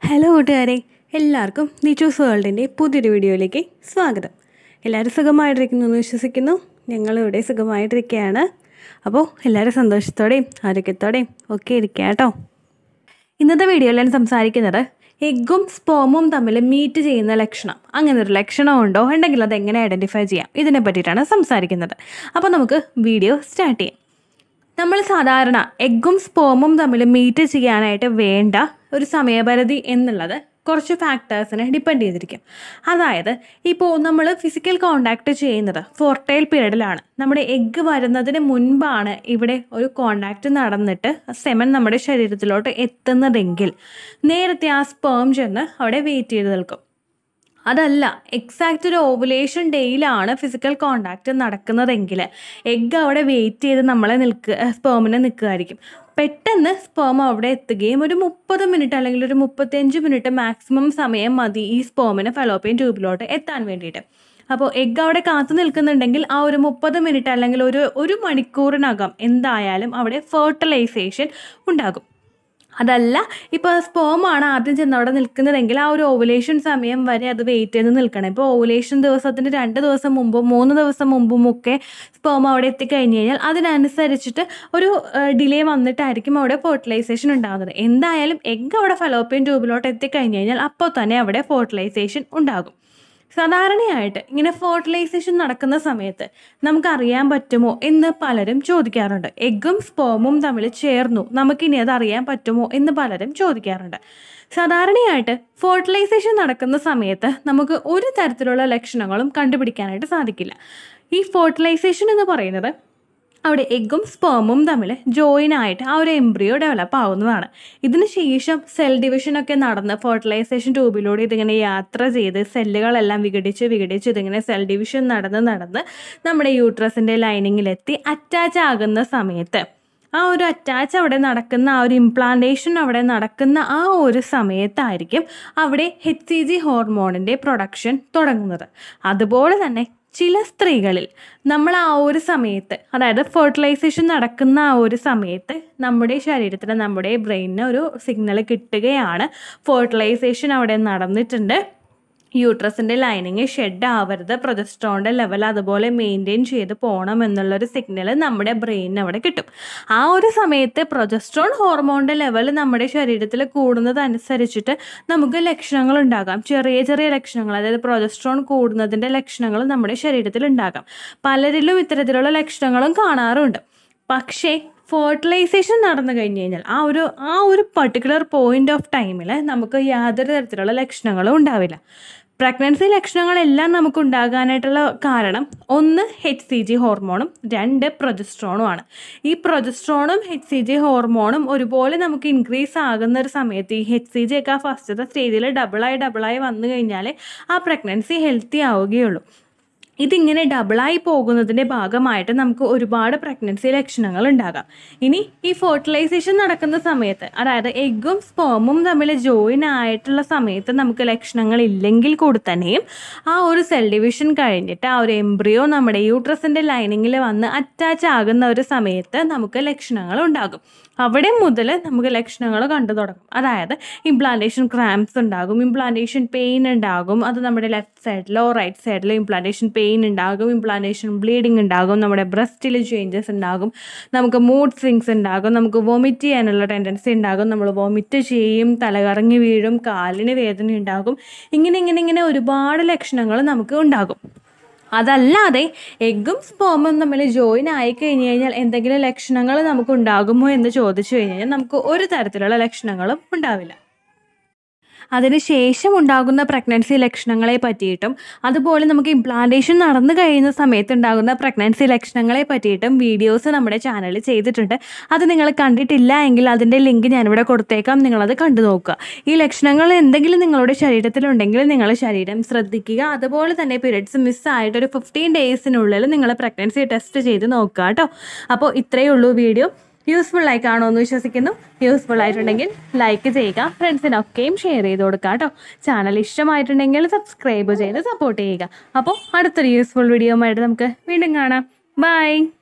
hello കൂട്ടുകാരെ എല്ലാവർക്കും നിച്ചൂസ് വേൾഡിൻ്റെ പുതിയൊരു വീഡിയോയിലേക്ക് സ്വാഗതം എല്ലാവരും സുഖമായിട്ടിരിക്കുന്നു എന്ന് വിശ്വസിക്കുന്നു ഞങ്ങളിവിടെ സുഖമായിട്ടിരിക്കുകയാണ് അപ്പോൾ എല്ലാവരും സന്തോഷത്തോടെയും ആരോഗ്യത്തോടെയും ഒക്കെ ഇരിക്കുക കേട്ടോ ഇന്നത്തെ വീഡിയോയിൽ ഞാൻ സംസാരിക്കുന്നത് എഗ്ഗും സ്പോമും തമ്മിൽ മീറ്റ് ചെയ്യുന്ന ലക്ഷണം അങ്ങനെ ഒരു ലക്ഷണം ഉണ്ടോ ഉണ്ടെങ്കിൽ അത് എങ്ങനെ ഐഡൻറ്റിഫൈ ചെയ്യാം ഇതിനെ പറ്റിയിട്ടാണ് സംസാരിക്കുന്നത് അപ്പോൾ നമുക്ക് വീഡിയോ സ്റ്റാർട്ട് ചെയ്യാം നമ്മൾ സാധാരണ എഗ്ഗും സ്പോമും തമ്മിൽ മീറ്റ് ചെയ്യാനായിട്ട് വേണ്ട ഒരു സമയപരിധി എന്നുള്ളത് കുറച്ച് ഫാക്ടേഴ്സിനെ ഡിപ്പെൻഡ് ചെയ്തിരിക്കും അതായത് ഇപ്പോൾ നമ്മൾ ഫിസിക്കൽ കോണ്ടാക്ട് ചെയ്യുന്നത് ഫോർട്ടൈൽ പീരീഡിലാണ് നമ്മുടെ എഗ്ഗ് വരുന്നതിന് മുൻപാണ് ഇവിടെ ഒരു കോണ്ടാക്ട് നടന്നിട്ട് സെമൻ നമ്മുടെ ശരീരത്തിലോട്ട് എത്തുന്നതെങ്കിൽ നേരത്തെ ആ സ്പേം ചെന്ന് അവിടെ വെയിറ്റ് ചെയ്ത് നിൽക്കും അതല്ല എക്സാക്റ്റ് ഒരു ഓവുലേഷൻ ഡേയിലാണ് ഫിസിക്കൽ കോണ്ടാക്റ്റ് നടക്കുന്നതെങ്കിൽ എഗ്ഗ് അവിടെ വെയിറ്റ് ചെയ്ത് നമ്മളെ നിൽക്കുക സ്പേമിനെ നിൽക്കുകയായിരിക്കും പെട്ടെന്ന് സ്പേം അവിടെ എത്തുകയും ഒരു മുപ്പത് മിനിറ്റ് അല്ലെങ്കിൽ ഒരു മുപ്പത്തിയഞ്ച് മിനിറ്റ് മാക്സിമം സമയം മതി ഈ സ്പേമിന് ഫെലോപ്പിയൻ ട്യൂബിലോട്ട് എത്താൻ വേണ്ടിയിട്ട് അപ്പോൾ എഗ്ഗ് അവിടെ കാത്തു നിൽക്കുന്നുണ്ടെങ്കിൽ ആ ഒരു മുപ്പത് മിനിറ്റ് അല്ലെങ്കിൽ ഒരു ഒരു മണിക്കൂറിനകം എന്തായാലും അവിടെ ഫെർട്ടിലൈസേഷൻ ഉണ്ടാകും അതല്ല ഇപ്പോൾ സ്പോമാണ് ആദ്യം ചെന്ന് അവിടെ നിൽക്കുന്നതെങ്കിൽ ആ ഒരു ഓവുലേഷൻ സമയം വരെ അത് വെയിറ്റ് ചെയ്ത് നിൽക്കണം ഇപ്പോൾ ഓവുലേഷൻ ദിവസത്തിന് രണ്ട് ദിവസം മുമ്പും മൂന്ന് ദിവസം മുമ്പും ഒക്കെ സ്പോം അവിടെ എത്തിക്കഴിഞ്ഞ് കഴിഞ്ഞാൽ അതിനനുസരിച്ചിട്ട് ഒരു ഡിലേ വന്നിട്ടായിരിക്കും അവിടെ ഫെർട്ടിലൈസേഷൻ ഉണ്ടാകുന്നത് എന്തായാലും എഗ് അവിടെ ഫലോപ്പിയൻ ട്യൂബിലോട്ട് എത്തിക്കഴിഞ്ഞ് കഴിഞ്ഞാൽ അപ്പോൾ തന്നെ അവിടെ ഫെർട്ടിലൈസേഷൻ ഉണ്ടാകും സാധാരണയായിട്ട് ഇങ്ങനെ ഫെർട്ടിലൈസേഷൻ നടക്കുന്ന സമയത്ത് നമുക്കറിയാൻ പറ്റുമോ എന്ന് പലരും ചോദിക്കാറുണ്ട് എഗ്ഗും സ്പോമും തമ്മിൽ ചേർന്നു നമുക്കിനി അത് അറിയാൻ പറ്റുമോ എന്ന് പലരും ചോദിക്കാറുണ്ട് സാധാരണയായിട്ട് ഫെർട്ടിലൈസേഷൻ നടക്കുന്ന സമയത്ത് നമുക്ക് ഒരു തരത്തിലുള്ള ലക്ഷണങ്ങളും കണ്ടുപിടിക്കാനായിട്ട് സാധിക്കില്ല ഈ ഫെർട്ടിലൈസേഷൻ എന്ന് പറയുന്നത് അവിടെ എഗ്ഗും സ്പേമും തമ്മിൽ ജോയിൻ ആയിട്ട് ആ ഒരു എംബ്രിയോ ഡെവലപ്പ് ആവുന്നതാണ് ഇതിന് ശേഷം സെൽ ഡിവിഷനൊക്കെ നടന്ന് ഫെർട്ടിലൈസേഷൻ ട്യൂബിലൂടെ ഇതിങ്ങനെ യാത്ര ചെയ്ത് സെല്ലുകളെല്ലാം വിഘടിച്ച് വിഘടിച്ച് ഇതിങ്ങനെ സെൽ ഡിവിഷൻ നടന്ന് നടന്ന് നമ്മുടെ യൂട്രസിൻ്റെ ലൈനിങ്ങിലെത്തി അറ്റാച്ച് ആകുന്ന സമയത്ത് ആ ഒരു അറ്റാച്ച് അവിടെ നടക്കുന്ന ആ ഒരു ഇംപ്ലാന്റേഷൻ അവിടെ നടക്കുന്ന ആ ഒരു സമയത്തായിരിക്കും അവിടെ എച്ച് സി ജി ഹോർമോണിൻ്റെ പ്രൊഡക്ഷൻ തുടങ്ങുന്നത് അതുപോലെ തന്നെ ചില സ്ത്രീകളിൽ നമ്മൾ ആ ഒരു സമയത്ത് അതായത് ഫെർട്ടിലൈസേഷൻ നടക്കുന്ന ആ ഒരു സമയത്ത് നമ്മുടെ ശരീരത്തിന് നമ്മുടെ ബ്രെയിനിന് ഒരു സിഗ്നൽ കിട്ടുകയാണ് ഫെർട്ടിലൈസേഷൻ അവിടെ നടന്നിട്ടുണ്ട് യൂട്രസിൻ്റെ ലൈനിങ് ഷെഡ് ആവരുത് പ്രൊജസ്ട്രോണിൻ്റെ ലെവൽ അതുപോലെ മെയിൻറ്റെയിൻ ചെയ്ത് പോകണം എന്നുള്ളൊരു സിഗ്നൽ നമ്മുടെ ബ്രെയിനിന് അവിടെ കിട്ടും ആ ഒരു സമയത്ത് പ്രൊജസ്ട്രോൺ ഹോർമോണിൻ്റെ ലെവൽ നമ്മുടെ ശരീരത്തിൽ കൂടുന്നതനുസരിച്ചിട്ട് നമുക്ക് ലക്ഷണങ്ങൾ ഉണ്ടാകാം ചെറിയ ചെറിയ ലക്ഷണങ്ങൾ അതായത് പ്രൊജസ്ട്രോൺ കൂടുന്നതിൻ്റെ ലക്ഷണങ്ങൾ നമ്മുടെ ശരീരത്തിൽ ഉണ്ടാകാം പലരിലും ഇത്തരത്തിലുള്ള ലക്ഷണങ്ങളും കാണാറുണ്ട് പക്ഷേ ഫെർട്ടിലൈസേഷൻ നടന്നു കഴിഞ്ഞ് കഴിഞ്ഞാൽ ആ ഒരു ആ ഒരു പർട്ടിക്കുലർ പോയിന്റ് ഓഫ് ടൈമിൽ നമുക്ക് യാതൊരു തരത്തിലുള്ള ലക്ഷണങ്ങളും ഉണ്ടാവില്ല പ്രഗ്നൻസി ലക്ഷണങ്ങളെല്ലാം നമുക്ക് ഉണ്ടാകാനായിട്ടുള്ള കാരണം ഒന്ന് എച്ച് സി ജി ഹോർമോണും രണ്ട് പ്രൊജസ്ട്രോണുമാണ് ഈ പ്രൊജസ്ട്രോണും എച്ച് സി ജി ഹോർമോണും ഒരുപോലെ നമുക്ക് ഇൻക്രീസ് ആകുന്ന ഒരു സമയത്ത് ഈ എച്ച് സി ജി ഒക്കെ ആ ഫസ്റ്റത്തെ സ്റ്റേജിൽ ഡബിളായി ഡബിളായി വന്നു കഴിഞ്ഞാൽ ആ പ്രഗ്നൻസി ഹെൽത്തി ആവുകയുള്ളൂ ഇതിങ്ങനെ ഡബിളായി പോകുന്നതിൻ്റെ ഭാഗമായിട്ട് നമുക്ക് ഒരുപാട് പ്രഗ്നൻസി ലക്ഷണങ്ങൾ ഉണ്ടാകാം ഇനി ഈ ഫെർട്ടിലൈസേഷൻ നടക്കുന്ന സമയത്ത് അതായത് എഗ്ഗും സ്പേമും തമ്മിൽ ജോയിൻ ആയിട്ടുള്ള സമയത്ത് നമുക്ക് ലക്ഷണങ്ങൾ ഇല്ലെങ്കിൽ കൂടി തന്നെയും ആ ഒരു സെൽ ഡിവിഷൻ കഴിഞ്ഞിട്ട് ആ ഒരു എംബ്രിയോ നമ്മുടെ യൂട്രസിൻ്റെ ലൈനിങ്ങിൽ വന്ന് അറ്റാച്ച് ആകുന്ന ഒരു സമയത്ത് നമുക്ക് ലക്ഷണങ്ങൾ ഉണ്ടാകും അവിടെ മുതൽ നമുക്ക് ലക്ഷണങ്ങൾ കണ്ടു തുടങ്ങും അതായത് ഇംപ്ലാന്റേഷൻ ക്രാംസ് ഉണ്ടാകും ഇംപ്ലാന്റേഷൻ പെയിൻ ഉണ്ടാകും അത് നമ്മുടെ ലെഫ്റ്റ് സൈഡിലോ റൈറ്റ് സൈഡിലോ ഇംപ്ലാന്റേഷൻ പെയിൻ ഉണ്ടാകും ഇംപ്ലാന്റേഷൻ ബ്ലീഡിങ് ഉണ്ടാകും നമ്മുടെ ബ്രസ്റ്റിൽ ചേഞ്ചസ് ഉണ്ടാകും നമുക്ക് മൂഡ് സ്വിങ്സ് ഉണ്ടാകും നമുക്ക് വോമിറ്റ് ചെയ്യാനുള്ള ടെൻഡൻസി ഉണ്ടാകും നമ്മൾ വോമിറ്റ് ചെയ്യും തലകറങ്ങി വീഴും കാലിന് വേദന ഉണ്ടാകും ഇങ്ങനെ ഇങ്ങനെ ഇങ്ങനെ ഒരുപാട് ലക്ഷണങ്ങൾ നമുക്ക് ഉണ്ടാകും അതല്ലാതെ എഗ്ഗും സ്പോമും തമ്മിൽ ജോയിൻ ആയി കഴിഞ്ഞ് കഴിഞ്ഞാൽ എന്തെങ്കിലും ലക്ഷണങ്ങൾ നമുക്ക് ഉണ്ടാകുമോ എന്ന് ചോദിച്ചു കഴിഞ്ഞാൽ നമുക്ക് ഒരു തരത്തിലുള്ള ലക്ഷണങ്ങളും ഉണ്ടാവില്ല അതിനുശേഷം ഉണ്ടാകുന്ന പ്രഗ്നൻസി ലക്ഷണങ്ങളെ പറ്റിയിട്ടും അതുപോലെ നമുക്ക് ഇംപ്ലാന്റേഷൻ നടന്നു കഴിയുന്ന സമയത്ത് ഉണ്ടാകുന്ന പ്രഗ്നൻസി ലക്ഷണങ്ങളെ പറ്റിയിട്ടും വീഡിയോസ് നമ്മുടെ ചാനലിൽ ചെയ്തിട്ടുണ്ട് അത് നിങ്ങൾ കണ്ടിട്ടില്ല എങ്കിൽ അതിൻ്റെ ലിങ്ക് ഞാനിവിടെ കൊടുത്തേക്കാം നിങ്ങളത് കണ്ടു നോക്കുക ഈ ലക്ഷണങ്ങൾ എന്തെങ്കിലും നിങ്ങളുടെ ശരീരത്തിലുണ്ടെങ്കിൽ നിങ്ങൾ ശരീരം ശ്രദ്ധിക്കുക അതുപോലെ തന്നെ പീരിയഡ്സ് മിസ്സായിട്ട് ഒരു ഫിഫ്റ്റീൻ ഡേയ്സിനുള്ളിൽ നിങ്ങൾ പ്രഗ്നൻസി ടെസ്റ്റ് ചെയ്ത് നോക്കുക കേട്ടോ അപ്പോൾ ഇത്രയേ ഉള്ളൂ വീഡിയോ യൂസ്ഫുൾ ആയി കാണുമോ എന്ന് വിശ്വസിക്കുന്നു യൂസ്ഫുൾ ആയിട്ടുണ്ടെങ്കിൽ ലൈക്ക് ചെയ്യുക ഫ്രണ്ട്സിനൊക്കെയും ഷെയർ ചെയ്ത് കൊടുക്കുക കേട്ടോ ചാനൽ ഇഷ്ടമായിട്ടുണ്ടെങ്കിൽ സബ്സ്ക്രൈബ് ചെയ്ത് സപ്പോർട്ട് ചെയ്യുക അപ്പോൾ അടുത്തൊരു യൂസ്ഫുൾ വീഡിയോ ആയിട്ട് നമുക്ക് വീണ്ടും കാണാം ബൈ